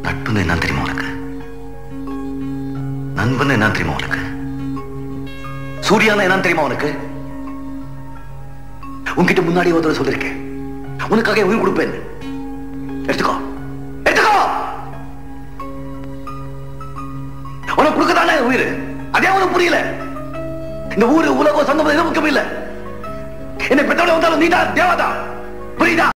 நட்புன்னு என்ன தெரியுமா உனக்கு நண்பன் என்ன தெரியுமா உனக்கு சூர்யான்னு என்ன தெரியுமா உனக்கு உன்கிட்ட முன்னாடி ஒரு தடவை சொல்லிருக்கேன் உனக்காக என் உயிர் கொடுப்பேன் எடுத்துக்கோ எடுத்துக்கோ உனக்கு கொடுக்கதானே என் உயிர் அதே உனக்கு புரியல இந்த ஊரு உலகம் சொந்தம் எதுவும் முக்கியம் இல்ல என்னை பெற்றோட வந்தாலும் நீதா தேவதா புரியுதா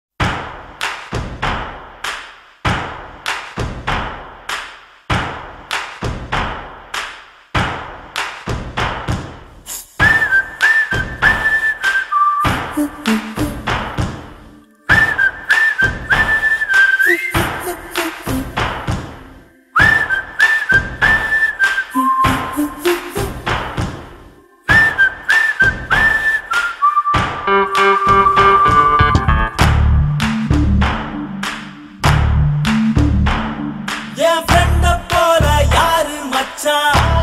என் ஃப்ரெண்ட போல யாரு மச்சான்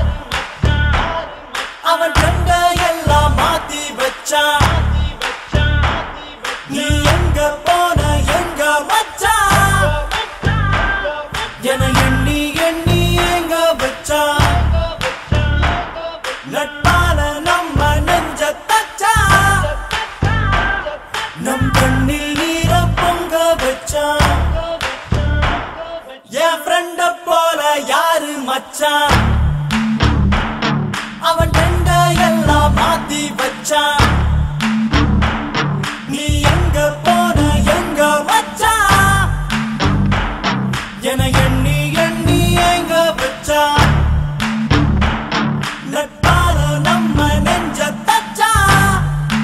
அவன் ஃப்ரெண்ட எல்லாம் மாத்தி வச்சான் நீ எங்க போன எங்க மச்சான் என எண்ணி எண்ணி எங்க வச்சான் நட்பால நம்ம நெஞ்ச தச்சான் நம் கண்ணில் நீர பொங்க வச்சான் என் ஃப்ரெண்ட போல யாரு மச்சான் அவன் ஃப்ரெண்ட எல்லாம் மாத்தி வச்சான் நீ எங்க போன எங்க மச்சான் என எண்ணி எண்ணி எங்க வச்சான் நட்பால நம்ம நெஞ்ச தச்சான்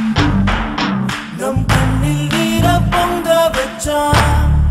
நம் கண்ணில் நீர பொங்க வச்சான்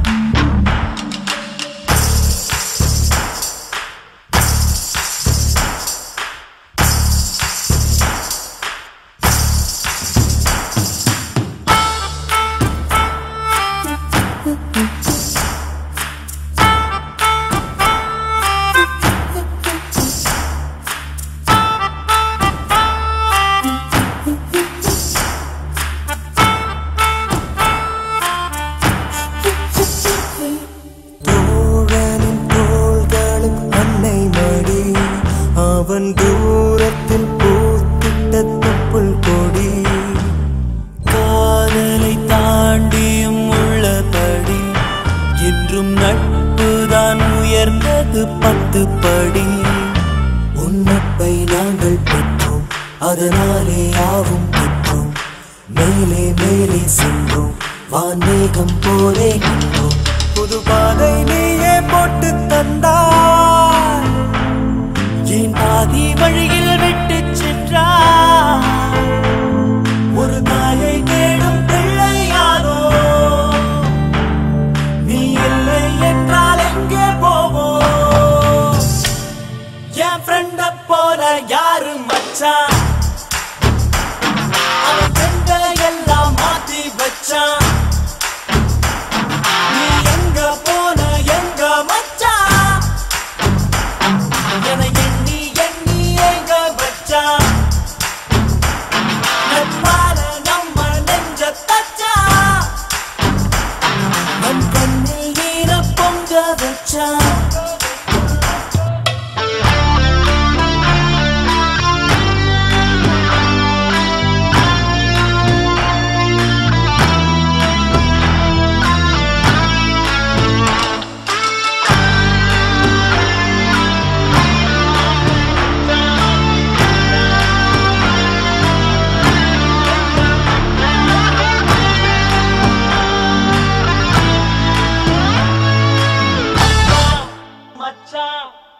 தோழனின் தோள்களும் அன்னை மடி அவன் தூரத்தில் பூத்திட்ட தொப்புள் கொடி காதலை தாண்டியும் உள்ளபடி என்றும் நட்புதான் உயர்ந்தது பத்து படி உன்னப்பை நாங்கள் பெற்றோம் அதனாலே யாவும் பெற்றோம் மேலே மேலே சென்றோம் வான்மேகம் போலே நின்றோம் புது பாதை நீயே போட்டு தந்தாய் என் பாதி வழியில் விட்டு சென்றாய் ஒரு தாயை தேடும் பிள்ளையாரோ நீ இல்லை என்றால் எங்கே போவோம் என் ஃப்ரெண்ட போல யாரு மச்சான் அவன் ஃப்ரெண்ட எல்லாம் மாத்தி வச்சான் நீ எங்க போன எங்க மச்சான் என எண்ணி எண்ணி எங்க வச்சான் நட்பால நம்ம நெஞ்ச தச்சான் நம் கண்ணில் நீர பொங்க வச்சான் மச்சான்